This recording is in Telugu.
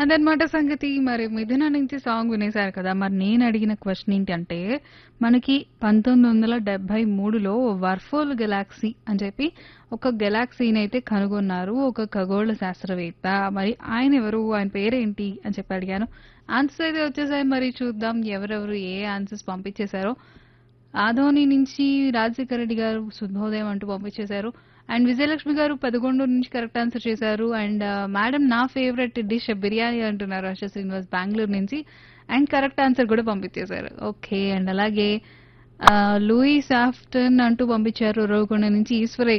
అదనమాట సంగతి. మరి 'మిథున' నుంచి సాంగ్ వినేశారు కదా! మరి నేను అడిగిన క్వెషన్ ఏంటంటే, మనకి 1973లో వర్ఫోల్ గెలాక్సీ అని చెప్పి ఒక గెలాక్సీనైతే కనుగొన్నారు. ఒక ఖగోళ శాస్త్రవేత్త. మరి ఆయనెవరు? ఆయన పేరేంటి? అని చెప్పి అడిగాను. ఆన్సర్స్ అయితే వచ్చేసాయి. మరి చూద్దాం ఎవరెవరు ఏ ఆన్సర్స్ పంపించేశారో. ఆదోని నుంచి రాజశేఖర రెడ్డి గారు శుభోదయం అంటూ పంపించేశారు. అండ్ విజయలక్ష్మి గారు పెదగొండూరు నుంచి కరెక్ట్ ఆన్సర్ చేశారు. అండ్ మేడం నా ఫేవరెట్ డిష్ బిర్యానీ అంటున్నారు హర్ష శ్రీనివాస్ బెంగళూరు నుంచి. అండ్ కరెక్ట్ ఆన్సర్ కూడా పంపించేశారు. ఓకే. అండ్ అలాగే ఆహ్, లూయిస్ ఆఫ్టన్ అంటూ పంపించారు. ఉరవకొండ నుంచి ఈశ్వరయ్య